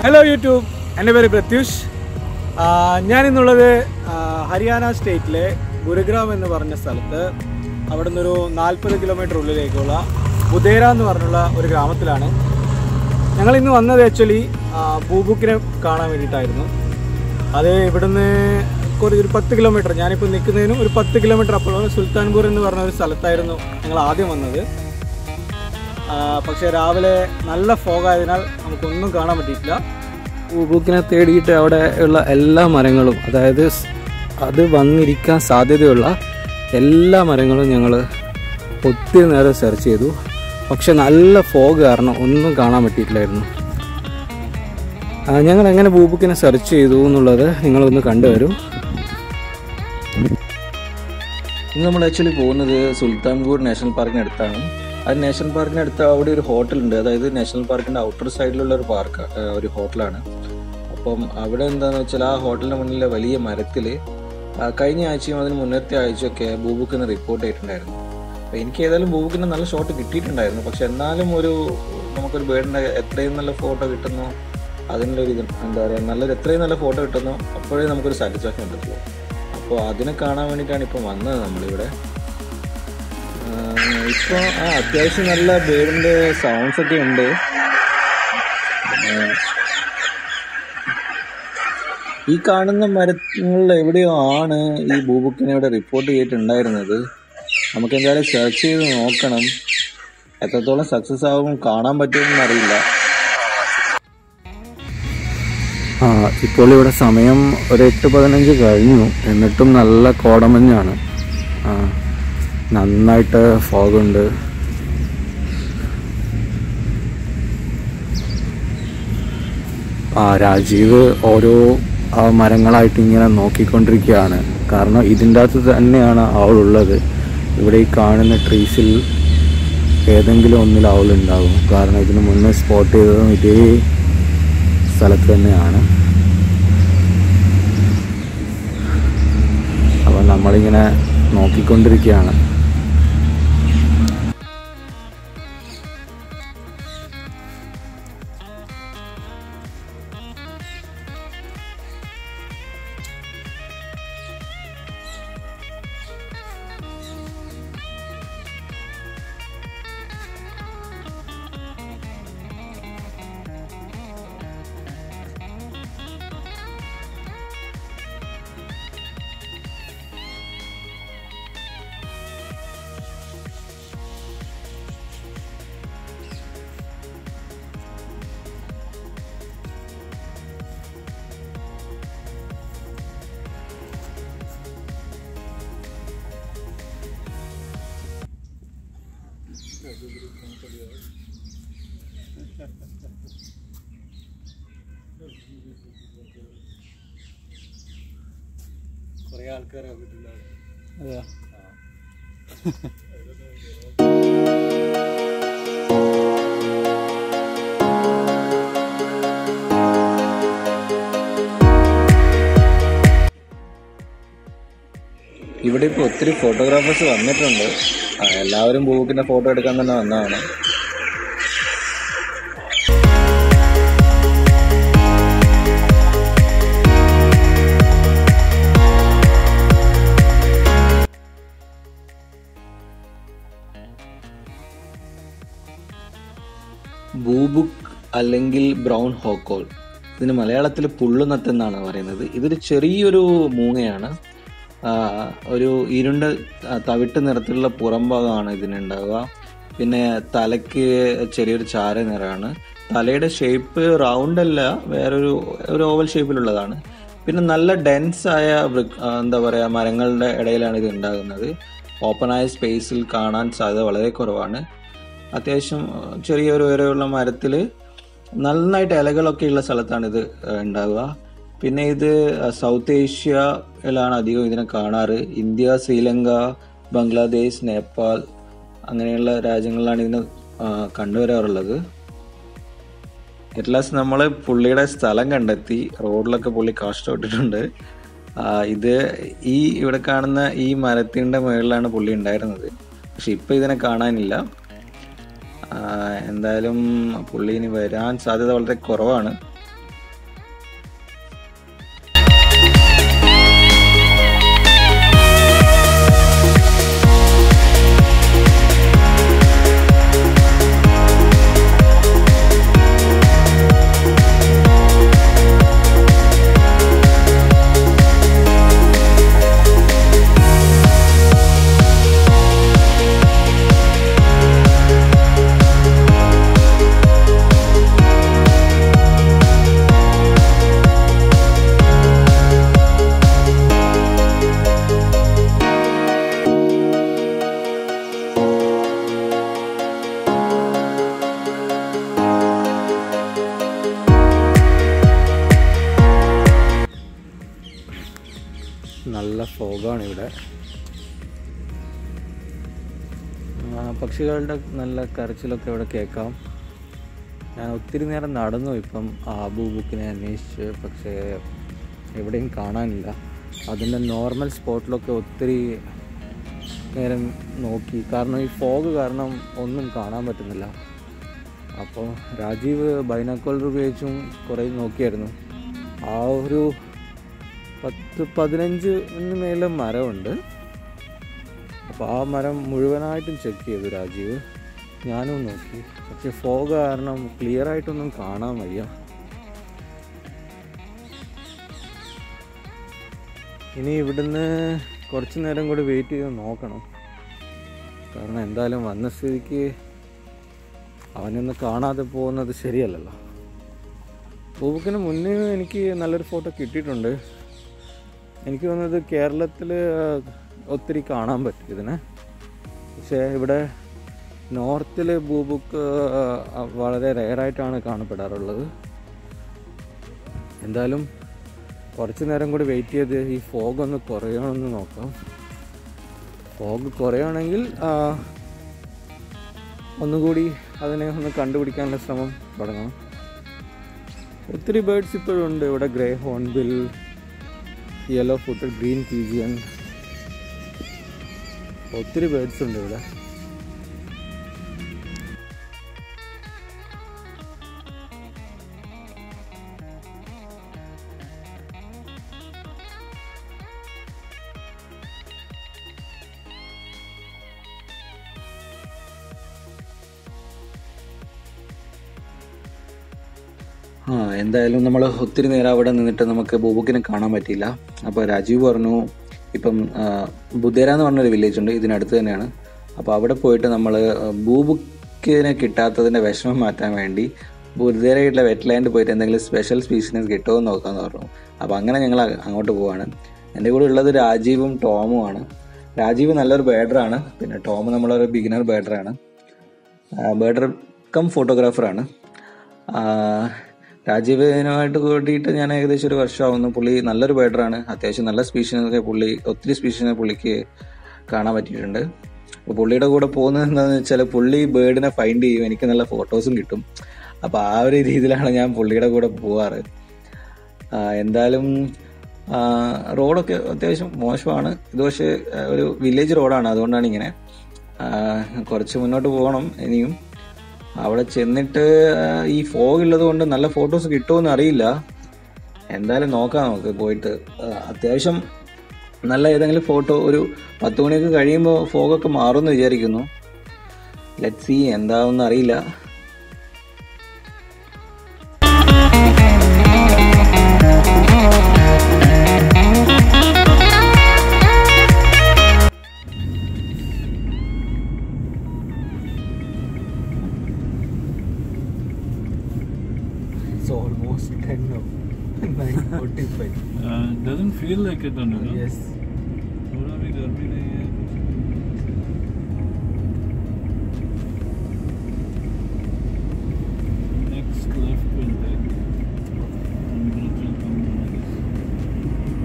Hello YouTube എൻ്റെ പേര് പ്രത്യൂഷ് ആ, ഞാനിന്നുള്ളത് ആ, ഹരിയാന സ്റ്റേറ്റിലെ ഗുരുഗ്രാം എന്ന് പറഞ്ഞ സ്ഥലത്ത് അവിടെ നിന്നൊരു നാൽപ്പത് കിലോമീറ്റർ ഉള്ളിലേക്കുള്ള ബുദേര എന്ന് പറഞ്ഞുള്ള ഒരു ഗ്രാമത്തിലാണ് ഞങ്ങൾ ഇന്ന് വന്നത് ആക്ച്വലി ബൂബുക്കിനെ കാണാൻ വേണ്ടിയിട്ടായിരുന്നു അത് ഇവിടുന്ന് കുറച്ച് ഒരു പത്ത് കിലോമീറ്റർ ഞാനിപ്പോൾ നിൽക്കുന്നതിനും ഒരു പത്ത് കിലോമീറ്റർ അപ്പുറം സുൽത്താൻപൂർ എന്ന് പറഞ്ഞ ഒരു സ്ഥലത്തായിരുന്നു ഞങ്ങൾ ആദ്യം വന്നത് ആ, പക്ഷേ രാവിലെ നല്ല ഫോഗായതിനാൽ നമുക്കൊന്നും കാണാൻ പറ്റിയിട്ടില്ല ബുക്കിനെ തേടിയിട്ട് അവിടെ ഉള്ള എല്ലാ മരങ്ങളും അതായത് സ്- അത് വന്നിരിക്കാൻ സാധ്യതയുള്ള എല്ലാ മരങ്ങളും ഞങ്ങൾ ഒത്തിരി നേരം സെർച്ച് ചെയ്തു പക്ഷെ നല്ല ഫോഗ് കാരണം ഒന്നും കാണാൻ പറ്റിയിട്ടില്ലായിരുന്നു ആ, ഞങ്ങൾ എങ്ങനെ ബൂബുക്കിനെ സെർച്ച് ചെയ്തു എന്നുള്ളത് നിങ്ങളൊന്ന് കണ്ടുവരും ഇന്ന് നമ്മൾ ആക്ച്വലി പോകുന്നത് സുൽത്താൻപൂർ നാഷണൽ പാർക്കിന് അടുത്താണ് അത് നാഷണൽ പാർക്കിന് അടുത്ത് അവിടെ ഒരു ഹോട്ടലുണ്ട് അതായത് നാഷണൽ പാർക്കിന്റെ ഔട്ടർ സൈഡിലുള്ള ഒരു പാർക്ക് ഒരു ഹോട്ടലാണ് അപ്പം അവിടെ എന്താണെന്ന് വെച്ചാൽ ആ ഹോട്ടലിന്റെ മുന്നിലെ വലിയ മരത്തിൽ കഴിഞ്ഞ ആഴ്ചയും അതിന് മുന്നത്തെ ആഴ്ചയൊക്കെ ബൂബുക്കിന് റിപ്പോർട്ട് ചെയ്തിട്ടുണ്ടായിരുന്നു അപ്പോൾ എനിക്ക് ഏതായാലും ബൂബുക്കിന് നല്ല ഷോട്ട് കിട്ടിയിട്ടുണ്ടായിരുന്നു പക്ഷെ എന്നാലും ഒരു നമുക്കൊരു ബേഡിൻ്റെ എത്രയും നല്ല ഫോട്ടോ കിട്ടുന്നു അതിൻ്റെ ഒരു ഇത് എന്താ പറയുക നല്ലൊരു എത്രയും നല്ല ഫോട്ടോ കിട്ടുന്നു അപ്പോഴേ നമുക്കൊരു സാറ്റിസ്ഫാക്ഷൻ കിട്ടുള്ളൂ അപ്പോൾ അതിനെ കാണാൻ വേണ്ടിയിട്ടാണ് ഇപ്പം വന്നത് നമ്മളിവിടെ ഇപ്പോൾ ആ അത്യാവശ്യം നല്ല ബേഡിൻ്റെ സൗണ്ട്സ് ഒക്കെ ഉണ്ട് ആ, ഈ കാണുന്ന മരങ്ങളിൽ എവിടെയോ ആണ് ഈ ഭൂബുക്കിനെ ഇവിടെ റിപ്പോർട്ട് ചെയ്തിട്ടുണ്ടായിരുന്നത് നമുക്ക് എന്തായാലും സെർച്ച് ചെയ്ത് നോക്കണം എത്രത്തോളം സക്സസ് ആവും കാണാൻ പറ്റുമെന്ന് അറിയില്ല ആ ഇപ്പോൾ ഇവിടെ സമയം ഒരു എട്ട് പതിനഞ്ച് കഴിഞ്ഞു എന്നിട്ടും നല്ല കോടമഞ്ഞാണ് ആ നന്നായിട്ട് ഫോഗുണ്ട് ആ രാജീവ് ഓരോ ആ മരങ്ങളായിട്ട് ഇങ്ങനെ നോക്കിക്കൊണ്ടിരിക്കുകയാണ് കാരണം ഇതിൻ്റെ അകത്ത് തന്നെയാണ് അവളുള്ളത് ഇവിടെ ഈ കാണുന്ന ട്രീസിൽ ഏതെങ്കിലും ഒന്നിൽ അവളുണ്ടാകും കാരണം ഇതിന് മുന്നേ സ്പോട്ട് ചെയ്തതും ഇതേ സ്ഥലത്ത് തന്നെയാണ് അപ്പോൾ നമ്മളിങ്ങനെ നോക്കിക്കൊണ്ടിരിക്കുകയാണ് കുറേ ആൾക്കാർ വന്നിട്ടുണ്ട് അതെയോ ഇവിടെ ഇപ്പോൾ ഒത്തിരി ഫോട്ടോഗ്രാഫേഴ്സ് വന്നിട്ടുണ്ട് ആ, എല്ലാവരും ബൂബുക്കിന്റെ ഫോട്ടോ എടുക്കാൻ തന്നെ വന്നതാണ് ബൂബുക്ക് അല്ലെങ്കിൽ ബ്രൗൺ ഹോക്കോൾ ഇതിന് മലയാളത്തിൽ പുള്ളുനത്ത് എന്നാണ് പറയുന്നത് ഇതൊരു ചെറിയൊരു മൂങ്ങയാണ് ആ, ഒരു ഇരുണ്ട ആ, തവിട്ട് നിറത്തിലുള്ള പുറംഭാഗമാണ് ഇതിനുണ്ടാവുക പിന്നെ തലയ്ക്ക് ചെറിയൊരു ചാര നിറമാണ് തലയുടെ ഷേപ്പ് റൗണ്ട് അല്ല വേറൊരു ഒരു ഓവൽ ഷേപ്പിലുള്ളതാണ് പിന്നെ നല്ല ഡെൻസ് ആയ വൃ- ആ, എന്താ പറയുക മരങ്ങളുടെ ഇടയിലാണ് ഇത് ഉണ്ടാകുന്നത് ഓപ്പണായ സ്പേസിൽ കാണാൻ സാധ്യത വളരെ കുറവാണ് അത്യാവശ്യം ആ, ചെറിയൊരു ഉയരമുള്ള മരത്തിൽ നന്നായിട്ട് ഇലകളൊക്കെ ഉള്ള സ്ഥലത്താണ് ഇത് ആ, ഉണ്ടാവുക പിന്നെ ഇത് ആ, സൗത്ത് ഏഷ്യയിലാണ് അധികം ഇതിനെ കാണാറ് ഇന്ത്യ ശ്രീലങ്ക ബംഗ്ലാദേശ് നേപ്പാൾ അങ്ങനെയുള്ള രാജ്യങ്ങളിലാണ് ഇതിനെ ആ, കണ്ടുവരാറുള്ളത് അറ്റ്ലാസ്റ്റ് നമ്മൾ പുള്ളിയുടെ സ്ഥലം കണ്ടെത്തി റോഡിലൊക്കെ പുള്ളി കഷ്ടപ്പെട്ടിട്ടുണ്ട് ആ, ഇത് ഈ ഇവിടെ കാണുന്ന ഈ മരത്തിൻ്റെ മുകളിലാണ് പുള്ളി ഉണ്ടായിരുന്നത് പക്ഷെ ഇപ്പം ഇതിനെ കാണാനില്ല ആ, എന്തായാലും പുള്ളി ഇനി വരാൻ സാധ്യത വളരെ കുറവാണ് നല്ല ഫോഗാണ് ഇവിടെ ആ, പക്ഷികളുടെ നല്ല കരച്ചിലൊക്കെ ഇവിടെ കേൾക്കാം ഞാൻ ഒത്തിരി നേരം നടന്നു ഇപ്പം ആബു ബുക്കിനെ അന്വേഷിച്ച് പക്ഷേ എവിടെയും കാണാനില്ല അതിൻ്റെ നോർമൽ സ്പോട്ടിലൊക്കെ ഒത്തിരി നേരം നോക്കി കാരണം ഈ ഫോഗ് കാരണം ഒന്നും കാണാൻ പറ്റുന്നില്ല അപ്പോൾ രാജീവ് ബൈനാക്കോളർ ഉപയോഗിച്ചും കുറേ നോക്കിയായിരുന്നു ആ ഒരു പത്ത് പതിനഞ്ചിന് മേലെ മരമുണ്ട് അപ്പോൾ ആ മരം മുഴുവനായിട്ടും ചെക്ക് ചെയ്തു രാജീവ് ഞാനും നോക്കി പക്ഷെ ഫോഗ് കാരണം ക്ലിയർ ആയിട്ടൊന്നും കാണാൻ വയ്യ ഇനി ഇവിടുന്ന് കുറച്ച് നേരം കൂടി വെയിറ്റ് ചെയ്ത് നോക്കണം കാരണം എന്തായാലും വന്ന സ്ഥിതിക്ക് അവനൊന്ന് കാണാതെ പോകുന്നത് ശരിയല്ലല്ലോ പൂബുക്കിന് മുന്നേ എനിക്ക് നല്ലൊരു ഫോട്ടോ കിട്ടിയിട്ടുണ്ട് എനിക്ക് തോന്നുന്നത് കേരളത്തിൽ ഒത്തിരി കാണാൻ പറ്റും ഇതിനെ പക്ഷേ ഇവിടെ നോർത്തിൽ ബൂബുക്ക് വളരെ റെയറായിട്ടാണ് കാണപ്പെടാറുള്ളത് എന്തായാലും കുറച്ച് നേരം കൂടി വെയിറ്റ് ചെയ്ത് ഈ ഫോഗ് ഒന്ന് കുറയണമെന്ന് നോക്കാം ഫോഗ് കുറയുകയാണെങ്കിൽ ആ, ഒന്നുകൂടി അതിനെ ഒന്ന് കണ്ടുപിടിക്കാനുള്ള ശ്രമം തുടങ്ങണം ഒത്തിരി ബേർഡ്സ് ഇപ്പോഴും ഉണ്ട് ഇവിടെ grey hornbill yellow footed green pigeon ഒത്തിരി ബേർഡ്സ് ഉണ്ട് ഇവിടെ ആ എന്തായാലും നമ്മൾ ഒത്തിരി നേരം അവിടെ നിന്നിട്ട് നമുക്ക് ബൂബുക്കിനെ കാണാൻ പറ്റിയില്ല അപ്പോൾ രാജീവ് പറഞ്ഞു ഇപ്പം ആ, ബുദ്ധേര എന്ന് പറഞ്ഞൊരു വില്ലേജ് ഉണ്ട് ഇതിനടുത്ത് തന്നെയാണ് അപ്പോൾ അവിടെ പോയിട്ട് നമ്മൾ ബൂബുക്കിനെ കിട്ടാത്തതിൻ്റെ വിഷമം മാറ്റാൻ വേണ്ടി ബുദ്ധേരയുള്ള വെറ്റ് ലാൻഡ് പോയിട്ട് എന്തെങ്കിലും സ്പെഷ്യൽ സ്പീഷീസ് കിട്ടുമോ എന്ന് നോക്കാമെന്ന് പറഞ്ഞു അപ്പോൾ അങ്ങനെ ഞങ്ങൾ അ- അങ്ങോട്ട് പോവാണ് എൻ്റെ കൂടെ ഉള്ളത് രാജീവും ടോമുമാണ് രാജീവ് നല്ലൊരു ബേഡറാണ് പിന്നെ ടോം നമ്മളൊരു ബിഗിനർ ബേഡറാണ് ബേഡർ കം ഫോട്ടോഗ്രാഫറാണ് രാജീവിനുമായിട്ട് കൂട്ടിയിട്ട് ഞാൻ ഏകദേശം ഒരു വർഷമാവുന്നു പുള്ളി നല്ലൊരു ബേഡറാണ് അത്യാവശ്യം നല്ല സ്പീഷീസൊക്കെ പുള്ളി ഒത്തിരി സ്പീഷീസിനെ പുള്ളിക്ക് കാണാൻ പറ്റിയിട്ടുണ്ട് അപ്പോൾ പുള്ളിയുടെ കൂടെ പോകുന്നത് എന്താണെന്ന് വെച്ചാൽ പുള്ളി ബേർഡിനെ ഫൈൻഡ് ചെയ്യും എനിക്ക് നല്ല ഫോട്ടോസും കിട്ടും അപ്പോൾ ആ ഒരു രീതിയിലാണ് ഞാൻ പുള്ളിയുടെ കൂടെ പോവാറ് ആ, എന്തായാലും ആ, റോഡൊക്കെ അത്യാവശ്യം മോശമാണ് ഇത് പക്ഷേ ആ, ഒരു വില്ലേജ് റോഡാണ് അതുകൊണ്ടാണ് ഇങ്ങനെ ആ, കുറച്ച് മുന്നോട്ട് പോകണം ഇനിയും അവിടെ ചെന്നിട്ട് ആ, ഈ ഫോഗ് ഉള്ളത് കൊണ്ട് നല്ല ഫോട്ടോസ് കിട്ടുമെന്ന് അറിയില്ല എന്തായാലും നോക്കാം നമുക്ക് പോയിട്ട് ആ, അത്യാവശ്യം നല്ല ഏതെങ്കിലും ഫോട്ടോ ഒരു പത്ത് മണിയൊക്കെ കഴിയുമ്പോൾ ഫോഗൊക്കെ മാറുമെന്ന് വിചാരിക്കുന്നു ലെറ്റ് സി എന്താവെന്ന് അറിയില്ല It's almost 10 now. 9:45. Uh, doesn't feel like it under no? yes. थोड़ा भी गर्मी नहीं है next left will take and bridge will come down, I guess.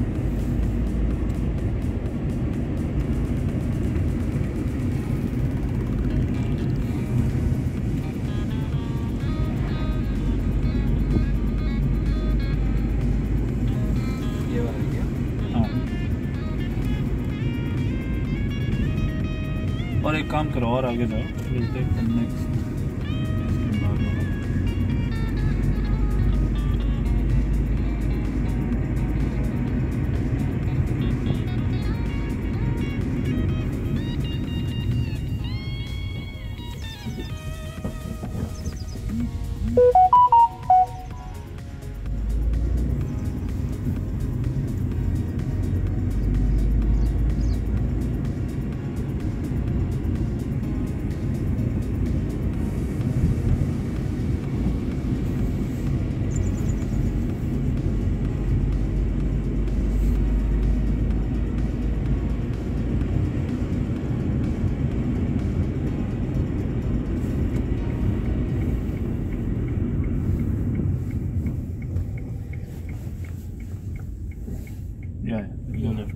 ये वाला क्या? हाँ और एक काम करो और आगे जाओ विल टेक द नेक्स्ट इसके बाद वाला Yeah, yeah. No left.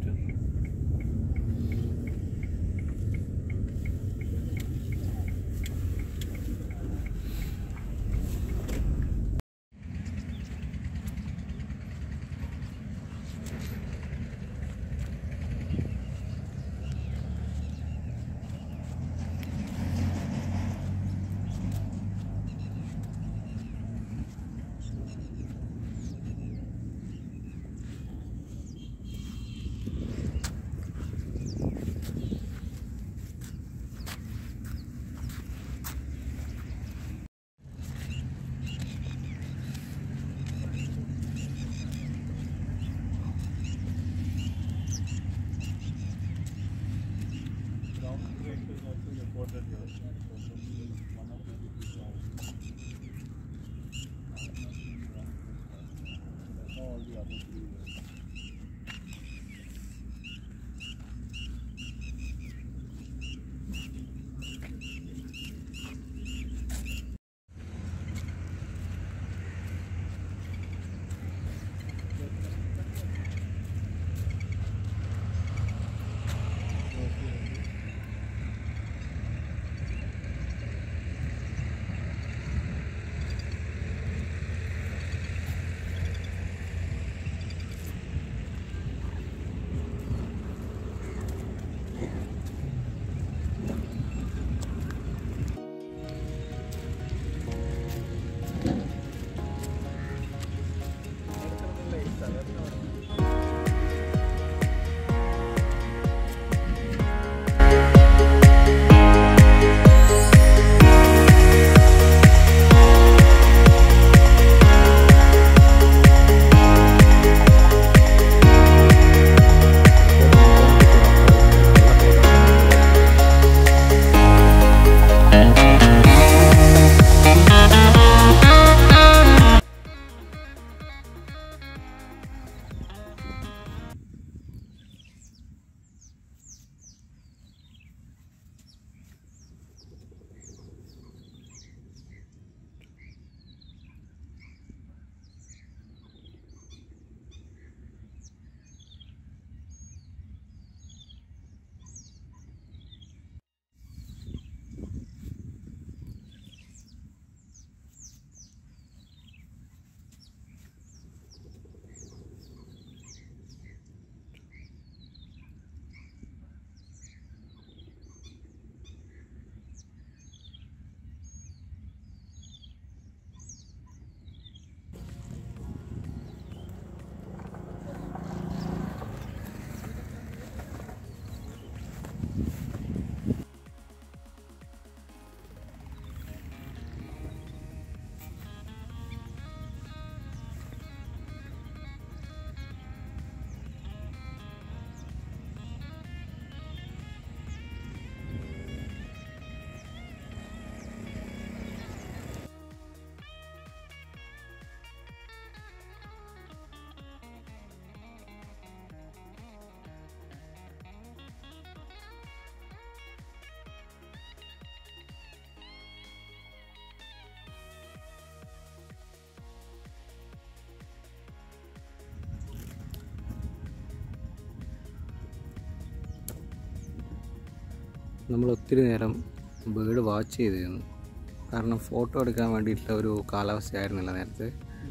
നമ്മൾ ഒത്തിരി നേരം ബേർഡ് വാച്ച് ചെയ്തിരുന്നു കാരണം ഫോട്ടോ എടുക്കാൻ വേണ്ടിയിട്ടുള്ള ഒരു കാലാവസ്ഥയായിരുന്നില്ല നേരത്തെ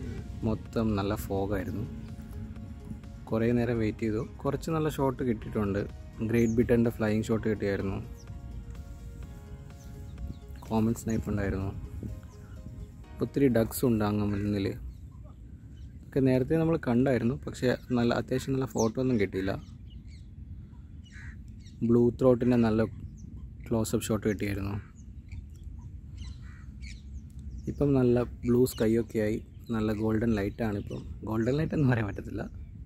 മൊത്തം നല്ല ഫോഗായിരുന്നു കുറേ നേരം വെയിറ്റ് ചെയ്തു കുറച്ച് നല്ല ഷോട്ട് കിട്ടിയിട്ടുണ്ട് ഗ്രേറ്റ് ബിറ്റൻ്റെ ഫ്ലൈയിങ് ഷോട്ട് കിട്ടിയായിരുന്നു കോമൺ സ്നൈപ്പ് ഉണ്ടായിരുന്നു ഒത്തിരി ഡഗ്സ് ഉണ്ട് അങ്ങ് മുന്നിൽ ഒക്കെ നേരത്തെ നമ്മൾ കണ്ടായിരുന്നു പക്ഷേ നല്ല അത്യാവശ്യം നല്ല ഫോട്ടോ ഒന്നും കിട്ടിയില്ല ബ്ലൂ ത്രോട്ടിൻ്റെ നല്ല ക്ലോസപ്പ് ഷോട്ട് കിട്ടിയായിരുന്നു ഇപ്പം നല്ല ബ്ലൂ സ്കൈ ഒക്കെ ആയി നല്ല ഗോൾഡൻ ലൈറ്റാണ് ഇപ്പം ഗോൾഡൻ ലൈറ്റ് എന്ന് പറയാൻ പറ്റത്തില്ല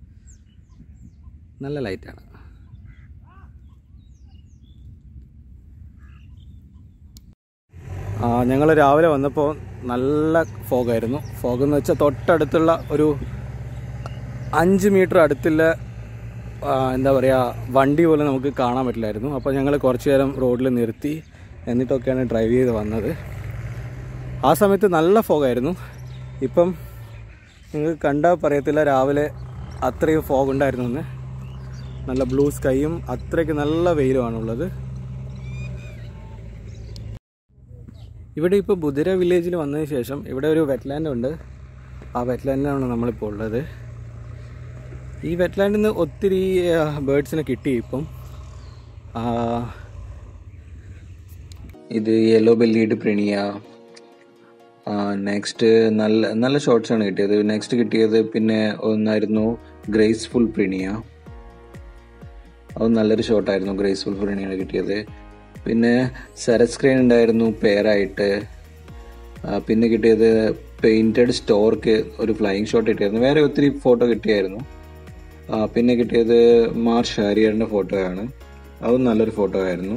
നല്ല ലൈറ്റാണ് ഞങ്ങൾ രാവിലെ വന്നപ്പോൾ നല്ല ഫോഗായിരുന്നു ഫോഗ് എന്ന് വെച്ചാൽ തൊട്ടടുത്തുള്ള ഒരു അഞ്ച് മീറ്റർ അടുത്തുള്ള ആ, എന്താ പറയുക വണ്ടി പോലും നമുക്ക് കാണാൻ പറ്റില്ലായിരുന്നു അപ്പോൾ ഞങ്ങൾ കുറച്ച് നേരം റോഡിൽ നിർത്തി എന്നിട്ടൊക്കെയാണ് ഡ്രൈവ് ചെയ്ത് വന്നത് ആ സമയത്ത് നല്ല ഫോഗായിരുന്നു ഇപ്പം നിങ്ങൾക്ക് കണ്ടാൽ പറയത്തില്ല രാവിലെ അത്രയും ഫോഗ് ഉണ്ടായിരുന്നു എന്ന് നല്ല ബ്ലൂ സ്കൈയും അത്രയ്ക്ക് നല്ല വെയിലുമാണുള്ളത് ഇവിടെ ഇപ്പോൾ ബുധിര വില്ലേജിൽ വന്നതിന് ശേഷം ഇവിടെ ഒരു വെറ്റ്ലാൻഡ് ഉണ്ട് ആ വെറ്റ്ലാൻഡിലാണ് നമ്മളിപ്പോൾ ഉള്ളത് ഈ വെറ്റ്ലാൻഡിൽ നിന്ന് ഒത്തിരി ബേഡ്സിനെ കിട്ടി ഇപ്പം ആ, ഇത് യെല്ലോ ബെല്ലീഡ് പ്രിണിയ നെക്സ്റ്റ് നല്ല നല്ല ഷോർട്സ് ആണ് കിട്ടിയത് നെക്സ്റ്റ് കിട്ടിയത് പിന്നെ ഒന്നായിരുന്നു ഗ്രേസ്ഫുൾ പ്രിണിയ അത് നല്ലൊരു ഷോട്ടായിരുന്നു ഗ്രേസ്ഫുൾ പ്രിണിയാണ് കിട്ടിയത് പിന്നെ സെറസ് സ്ക്രീൻ ഉണ്ടായിരുന്നു പെയറായിട്ട് പിന്നെ കിട്ടിയത് പെയിന്റഡ് സ്റ്റോർക്ക് ഒരു ഫ്ലൈയിങ് ഷോട്ട് കിട്ടിയായിരുന്നു വേറെ ഒത്തിരി ഫോട്ടോ കിട്ടിയായിരുന്നു ആ, പിന്നെ കിട്ടിയത് മാർഷ് ഹാരിയറിന്റെ ഫോട്ടോയാണ് അതും നല്ലൊരു ഫോട്ടോ ആയിരുന്നു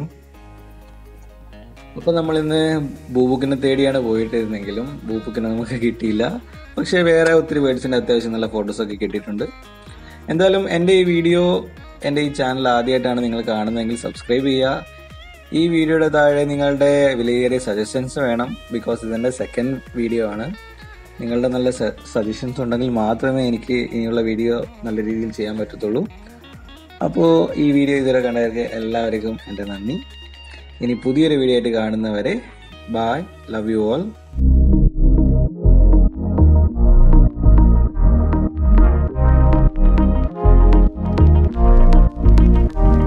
അപ്പൊ നമ്മൾ ഇന്ന് ബൂബുക്കിനെ തേടിയാണ് പോയിട്ടിരുന്നെങ്കിലും ബൂബുക്കിനെ നമുക്ക് കിട്ടിയില്ല പക്ഷെ വേറെ ഒത്തിരി ബേഡ്സിന്റെ അത്യാവശ്യം നല്ല ഫോട്ടോസ് ഒക്കെ കിട്ടിയിട്ടുണ്ട് എന്തായാലും എൻ്റെ ഈ വീഡിയോ എൻ്റെ ഈ ചാനൽ ആദ്യമായിട്ടാണ് നിങ്ങൾ കാണുന്നതെങ്കിൽ സബ്സ്ക്രൈബ് ചെയ്യുക ഈ വീഡിയോയുടെ താഴെ നിങ്ങളുടെ വിലയേറിയ സജഷൻസ് വേണം ബിക്കോസ് ഇതെൻ്റെ സെക്കൻഡ് വീഡിയോ ആണ് നിങ്ങളുടെ നല്ല സജഷൻസ് ഉണ്ടെങ്കിൽ മാത്രമേ എനിക്ക് ഇനിയുള്ള വീഡിയോ നല്ല രീതിയിൽ ചെയ്യാൻ പറ്റത്തുള്ളൂ അപ്പോൾ ഈ വീഡിയോ ഇതുവരെ കണ്ടവർക്ക് എല്ലാവർക്കും എൻ്റെ നന്ദി ഇനി പുതിയൊരു വീഡിയോ ആയിട്ട് കാണുന്നവരെ ബായ് ലവ് യു ഓൾ